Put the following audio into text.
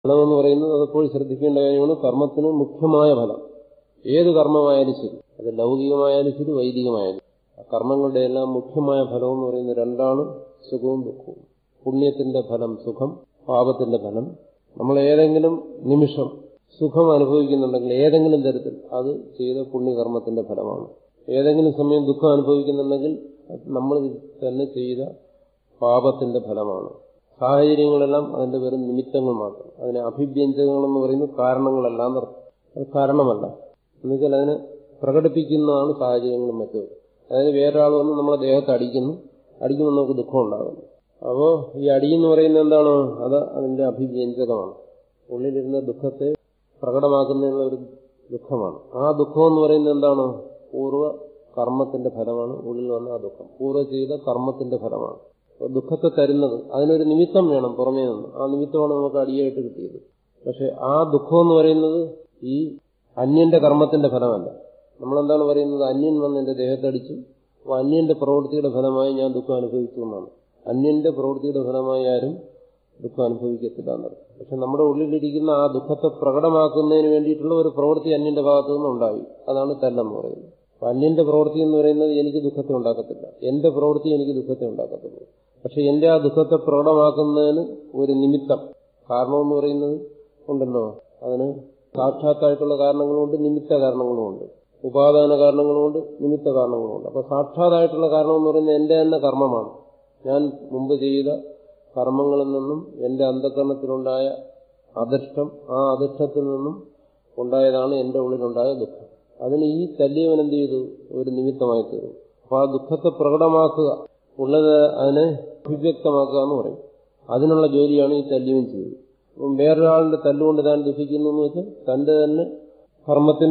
ഫലം എന്ന് പറയുന്നത് അതെപ്പോഴും ശ്രദ്ധിക്കേണ്ട കാര്യമാണ് കർമ്മത്തിന് മുഖ്യമായ ഫലം ഏത് കർമ്മമായാലും ശരി അത് ലൗകികമായാലും ശരി വൈദികമായാലും ആ കർമ്മങ്ങളുടെ എല്ലാം മുഖ്യമായ ഫലം എന്ന് പറയുന്നത് രണ്ടാണ് സുഖവും ദുഃഖവും പുണ്യത്തിന്റെ ഫലം സുഖം പാപത്തിന്റെ ഫലം നമ്മൾ ഏതെങ്കിലും നിമിഷം സുഖം അനുഭവിക്കുന്നുണ്ടെങ്കിൽ ഏതെങ്കിലും തരത്തിൽ അത് ചെയ്ത പുണ്യകർമ്മത്തിന്റെ ഫലമാണ് ഏതെങ്കിലും സമയം ദുഃഖം അനുഭവിക്കുന്നുണ്ടെങ്കിൽ അത് നമ്മൾ തന്നെ ചെയ്ത പാപത്തിന്റെ ഫലമാണ് സാഹചര്യങ്ങളെല്ലാം അതിന്റെ വെറും നിമിത്തങ്ങൾ മാത്രം അതിനെ അഭിവ്യഞ്ജകങ്ങൾ എന്ന് പറയുന്നത് കാരണങ്ങളല്ല എന്നർത്ഥം അത് കാരണമല്ല എന്നുവെച്ചാൽ അതിനെ പ്രകടിപ്പിക്കുന്നതാണ് സാഹചര്യങ്ങളും മറ്റും അതായത് വേറൊരാൾ വന്ന് നമ്മളെ ദേഹത്ത് അടിക്കുന്നു അടിക്കുമ്പോൾ നമുക്ക് ദുഃഖം ഉണ്ടാകുന്നു അപ്പോ ഈ അടിയെന്ന് പറയുന്നത് എന്താണ് അത് അതിന്റെ അഭിവ്യഞ്ജകമാണ് ഉള്ളിലിരുന്ന ദുഃഖത്തെ പ്രകടമാക്കുന്നതിനുള്ള ഒരു ദുഃഖമാണ് ആ ദുഃഖം എന്ന് പറയുന്നത് എന്താണ് പൂർവ്വ കർമ്മത്തിന്റെ ഫലമാണ് ഉള്ളിൽ വന്ന ആ ദുഃഖം പൂർവ്വ ചെയ്ത കർമ്മത്തിന്റെ ഫലമാണ് അപ്പോൾ ദുഃഖത്തെ തരുന്നത് അതിനൊരു നിമിത്തം വേണം പുറമേ നിന്ന് ആ നിമിത്തമാണ് നമുക്ക് അടിയായിട്ട് കിട്ടിയത് പക്ഷെ ആ ദുഃഖം എന്ന് പറയുന്നത് ഈ അന്യന്റെ കർമ്മത്തിന്റെ ഫലമല്ല നമ്മളെന്താണ് പറയുന്നത് അന്യൻ വന്ന് എന്റെ ദേഹത്തടിച്ചു അപ്പോൾ അന്യന്റെ പ്രവൃത്തിയുടെ ഫലമായി ഞാൻ ദുഃഖം അനുഭവിച്ചു എന്നാണ് അന്യന്റെ പ്രവൃത്തിയുടെ ഫലമായി ആരും ദുഃഖം അനുഭവിക്കത്തില്ല എന്നർത്ഥം പക്ഷെ നമ്മുടെ ഉള്ളിലിരിക്കുന്ന ആ ദുഃഖത്തെ പ്രകടമാക്കുന്നതിന് വേണ്ടിയിട്ടുള്ള ഒരു പ്രവൃത്തി അന്യന്റെ ഭാഗത്തു നിന്നുണ്ടായി അതാണ് തല്ലെന്ന് പറയുന്നത് അപ്പൊ അന്യന്റെ പ്രവൃത്തി എന്ന് പറയുന്നത് എനിക്ക് ദുഃഖത്തെ ഉണ്ടാക്കത്തില്ല എന്റെ പ്രവൃത്തി എനിക്ക് ദുഃഖത്തെ ഉണ്ടാക്കത്തുള്ളൂ പക്ഷെ എന്റെ ആ ദുഃഖത്തെ പ്രകടമാക്കുന്നതിന് ഒരു നിമിത്തം കാരണമെന്ന് പറയുന്നത് ഉണ്ടല്ലോ അതിന് സാക്ഷാത്തായിട്ടുള്ള കാരണങ്ങളുമുണ്ട് നിമിത്ത കാരണങ്ങളുമുണ്ട് ഉപാദാന കാരണങ്ങളുമുണ്ട് നിമിത്ത കാരണങ്ങളുമുണ്ട് അപ്പൊ സാക്ഷാത്തായിട്ടുള്ള കാരണം എന്ന് പറയുന്നത് എന്റെ തന്നെ കർമ്മമാണ് ഞാൻ മുമ്പ് ചെയ്ത കർമ്മങ്ങളിൽ നിന്നും എന്റെ അന്ധകരണത്തിലുണ്ടായ അദൃഷ്ടം ആ അദൃഷ്ടത്തിൽ നിന്നും ഉണ്ടായതാണ് എന്റെ ഉള്ളിലുണ്ടായ ദുഃഖം അതിന് ഈ തല്ലിയവൻ എന്ത് ചെയ്തു ഒരു നിമിത്തമായി തീർന്നു അപ്പൊ ആ ദുഃഖത്തെ പ്രകടമാക്കുക ഉള്ളത് അതിനെ അഭിവ്യക്തമാക്കുക എന്ന് പറയും അതിനുള്ള ജോലിയാണ് ഈ തല്ലിയവൻ ചെയ്തത് അപ്പം വേറൊരാളിന്റെ തല്ലുകൊണ്ട് താൻ ദുഃഖിക്കുന്നു എന്ന് വെച്ചാൽ തന്റെ തന്നെ കർമ്മത്തിന്